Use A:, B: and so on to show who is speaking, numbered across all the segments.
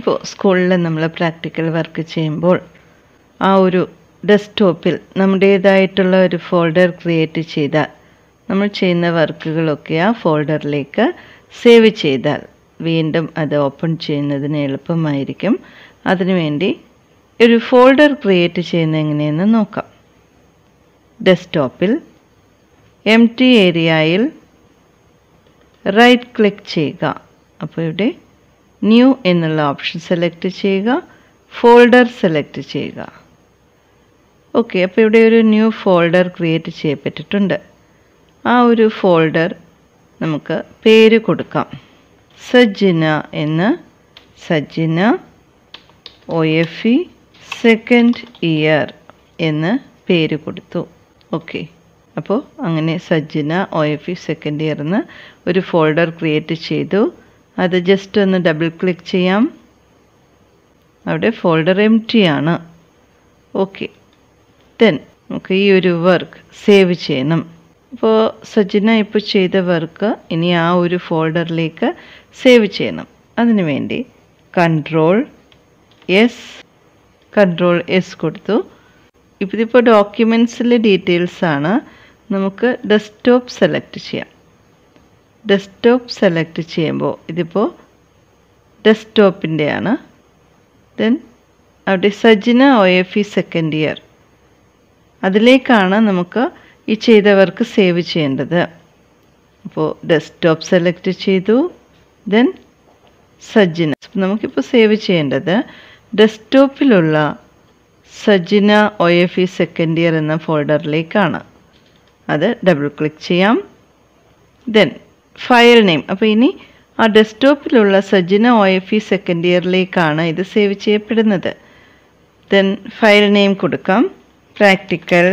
A: ഇപ്പോൾ സ്കൂളിൽ നമ്മൾ പ്രാക്ടിക്കൽ വർക്ക് ചെയ്യുമ്പോൾ ആ ഒരു ഡെസ്ക്ടോപ്പിൽ നമ്മുടേതായിട്ടുള്ള ഒരു ഫോൾഡർ ക്രിയേറ്റ് ചെയ്താൽ നമ്മൾ ചെയ്യുന്ന വർക്കുകളൊക്കെ ആ ഫോൾഡറിലേക്ക് സേവ് ചെയ്താൽ വീണ്ടും അത് ഓപ്പൺ ചെയ്യുന്നതിന് എളുപ്പമായിരിക്കും അതിനുവേണ്ടി ഒരു ഫോൾഡർ ക്രിയേറ്റ് ചെയ്യുന്നത് എങ്ങനെയെന്ന് നോക്കാം ഡെസ്ക്ടോപ്പിൽ എം ടി ഏരിയയിൽ റൈറ്റ് ക്ലിക്ക് ചെയ്യുക അപ്പോൾ ഇവിടെ ന്യൂ എന്നുള്ള ഓപ്ഷൻ സെലക്ട് ചെയ്യുക ഫോൾഡർ സെലക്ട് ചെയ്യുക ഓക്കെ അപ്പോൾ ഇവിടെ ഒരു ന്യൂ ഫോൾഡർ ക്രിയേറ്റ് ചെയ്യപ്പെട്ടിട്ടുണ്ട് ആ ഒരു ഫോൾഡർ നമുക്ക് പേര് കൊടുക്കാം സജ്ജിന എന്ന് Sajina O F E second year എന്ന് പേര് കൊടുത്തു ഓക്കെ അപ്പോൾ അങ്ങനെ Sajina O F E second year എന്ന് ഒരു ഫോൾഡർ ക്രിയേറ്റ് ചെയ്തു അത് ജസ്റ്റ് ഒന്ന് ഡബിൾ ക്ലിക്ക് ചെയ്യാം അവിടെ ഫോൾഡർ എം ടി ആണ് ഓക്കെ ദെൻ നമുക്ക് ഈ ഒരു വർക്ക് സേവ് ചെയ്യണം അപ്പോൾ സജ്ജന ഇപ്പോൾ ചെയ്ത വർക്ക് ഇനി ആ ഒരു ഫോൾഡറിലേക്ക് സേവ് ചെയ്യണം അതിനു വേണ്ടി കൺട്രോൾ എസ് കൺട്രോൾ എസ് കൊടുത്തു ഇതിപ്പോൾ ഡോക്യുമെൻസിലെ ഡീറ്റെയിൽസ് ആണ് നമുക്ക് ഡെസ്ക്ടോപ്പ് സെലക്ട് ചെയ്യാം ഡെസ്ക്ടോപ്പ് സെലക്ട് ചെയ്യുമ്പോൾ ഇതിപ്പോൾ ഡെസ്ക്ടോപ്പിൻ്റെയാണ് ദെൻ അവിടെ Sajana O F E second year അതിലേക്കാണ് നമുക്ക് ഈ ചെയ്തവർക്ക് സേവ് ചെയ്യേണ്ടത് അപ്പോൾ ഡെസ്ക്ടോപ്പ് സെലക്ട് ചെയ്തു ദെൻ സജ്ജന നമുക്കിപ്പോൾ സേവ് ചെയ്യേണ്ടത് ഡെസ്ക്ടോപ്പിലുള്ള Sajana O F E second year എന്ന ഫോൾഡറിലേക്കാണ് അത് ഡബിൾ ക്ലിക്ക് ചെയ്യാം ദെൻ ഫയൽ നെയിം അപ്പോൾ ഇനി ആ ഡെസ്ക്ടോപ്പിലുള്ള സജ്ജന ഒ എഫ് ഇ സെക്കൻഡ് ഇയറിലേക്കാണ് ഇത് സേവ് ചെയ്യപ്പെടുന്നത് ദെൻ ഫയൽ നെയിം കൊടുക്കാം പ്രാക്ടിക്കൽ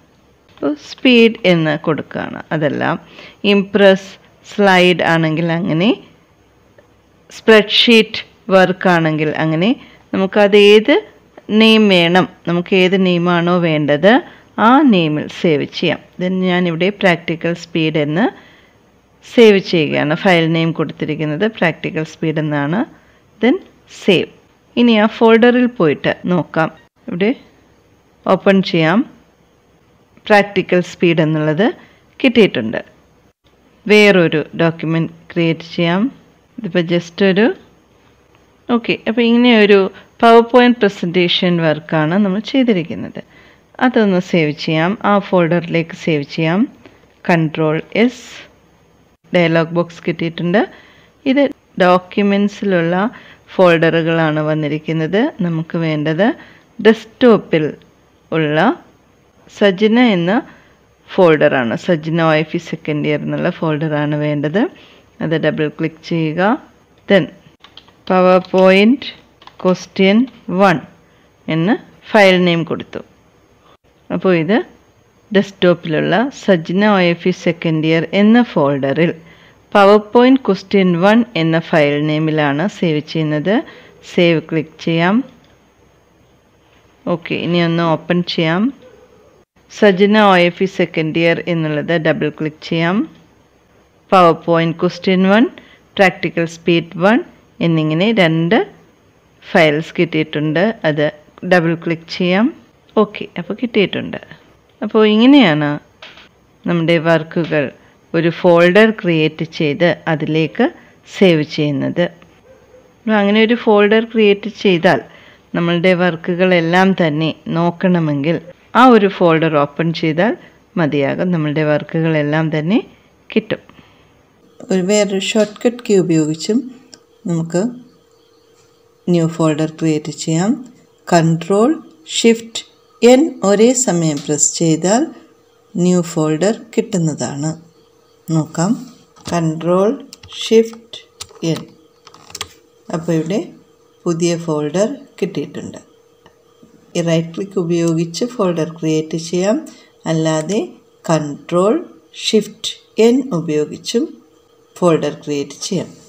A: സ്പീഡ് എന്ന് കൊടുക്കുകയാണ് അതെല്ലാം ഇംപ്രസ് സ്ലൈഡ് ആണെങ്കിൽ അങ്ങനെ സ്പ്രെഡ്ഷീറ്റ് വർക്ക് ആണെങ്കിൽ അങ്ങനെ നമുക്കത് ഏത് നെയിം വേണം നമുക്ക് ഏത് നെയിമാണോ വേണ്ടത് ആ നെയിമിൽ സേവ് ചെയ്യാം ദെൻ ഞാനിവിടെ പ്രാക്ടിക്കൽ സ്പീഡ് എന്ന് സേവ് ചെയ്യുകയാണ് ഫയൽ നെയിം കൊടുത്തിരിക്കുന്നത് പ്രാക്ടിക്കൽ സ്പീഡ് എന്നാണ് ദെൻ സേവ് ഇനി ആ ഫോൾഡറിൽ പോയിട്ട് നോക്കാം ഇവിടെ ഓപ്പൺ ചെയ്യാം പ്രാക്ടിക്കൽ സ്പീഡ് എന്നുള്ളത് കിട്ടിയിട്ടുണ്ട് വേറൊരു ഡോക്യുമെൻ്റ് ക്രിയേറ്റ് ചെയ്യാം ഇതിപ്പോൾ ജസ്റ്റ് ഒരു ഓക്കെ അപ്പോൾ ഇങ്ങനെ ഒരു പവർ പോയിൻറ്റ് പ്രസൻറ്റേഷൻ വർക്കാണ് നമ്മൾ ചെയ്തിരിക്കുന്നത് അതൊന്ന് സേവ് ചെയ്യാം ആ ഫോൾഡറിലേക്ക് സേവ് ചെയ്യാം കൺട്രോൾ എസ് ഡയലോഗ് ബോക്സ് കിട്ടിയിട്ടുണ്ട് ഇത് ഡോക്യുമെൻസിലുള്ള ഫോൾഡറുകളാണ് വന്നിരിക്കുന്നത് നമുക്ക് വേണ്ടത് ഡെസ്ക്ടോപ്പിൽ ഉള്ള സജ്ജന എന്ന ഫോൾഡറാണ് Sajana O F E second year എന്നുള്ള ഫോൾഡറാണ് വേണ്ടത് അത് ഡബിൾ ക്ലിക്ക് ചെയ്യുക then PowerPoint question one എന്ന് ഫയൽ നെയിം കൊടുത്തു അപ്പോൾ ഇത് ഡെസ്ക്ടോപ്പിലുള്ള Sajana O F E second year എന്ന ഫോൾഡറിൽ പവർ പോയിൻറ്റ് ക്വസ്റ്റ്യൻ വൺ എന്ന ഫയൽ നെയിമിലാണ് സേവ് ചെയ്യുന്നത് സേവ് ക്ലിക്ക് ചെയ്യാം ഓക്കെ ഇനി ഒന്ന് ഓപ്പൺ ചെയ്യാം Sajana O F E second year എന്നുള്ളത് ഡബിൾ ക്ലിക്ക് ചെയ്യാം PowerPoint question one practical speed one എന്നിങ്ങനെ രണ്ട് ഫയൽസ് കിട്ടിയിട്ടുണ്ട് അത് ഡബിൾ ക്ലിക്ക് ചെയ്യാം ഓക്കെ അപ്പോൾ കിട്ടിയിട്ടുണ്ട് അപ്പോൾ ഇങ്ങനെയാണ് നമ്മുടെ വർക്കുകൾ ഒരു ഫോൾഡർ ക്രിയേറ്റ് ചെയ്ത് അതിലേക്ക് സേവ് ചെയ്യുന്നത് അപ്പോൾ അങ്ങനെ ഒരു ഫോൾഡർ ക്രിയേറ്റ് ചെയ്താൽ നമ്മളുടെ വർക്കുകളെല്ലാം തന്നെ നോക്കണമെങ്കിൽ ആ ഒരു ഫോൾഡർ ഓപ്പൺ ചെയ്താൽ മതിയാകും നമ്മളുടെ വർക്കുകളെല്ലാം തന്നെ കിട്ടും
B: ഒരു വേറൊരു ഷോർട്ട് കട്ട് കീ ഉപയോഗിച്ചും നമുക്ക് ന്യൂ ഫോൾഡർ ക്രിയേറ്റ് ചെയ്യാം കൺട്രോൾ ഷിഫ്റ്റ് എൻ ഒരേ സമയം പ്രസ് ചെയ്താൽ ന്യൂ ഫോൾഡർ കിട്ടുന്നതാണ് നോക്കാം കൺട്രോൾ ഷിഫ്റ്റ് എൻ അപ്പോൾ ഇവിടെ പുതിയ ഫോൾഡർ കിട്ടിയിട്ടുണ്ട് ഈ റൈറ്റ് ക്ലിക്ക് ഉപയോഗിച്ച് ഫോൾഡർ ക്രിയേറ്റ് ചെയ്യാം അല്ലാതെ കൺട്രോൾ ഷിഫ്റ്റ് എൻ ഉപയോഗിച്ചും ഫോൾഡർ ക്രിയേറ്റ് ചെയ്യാം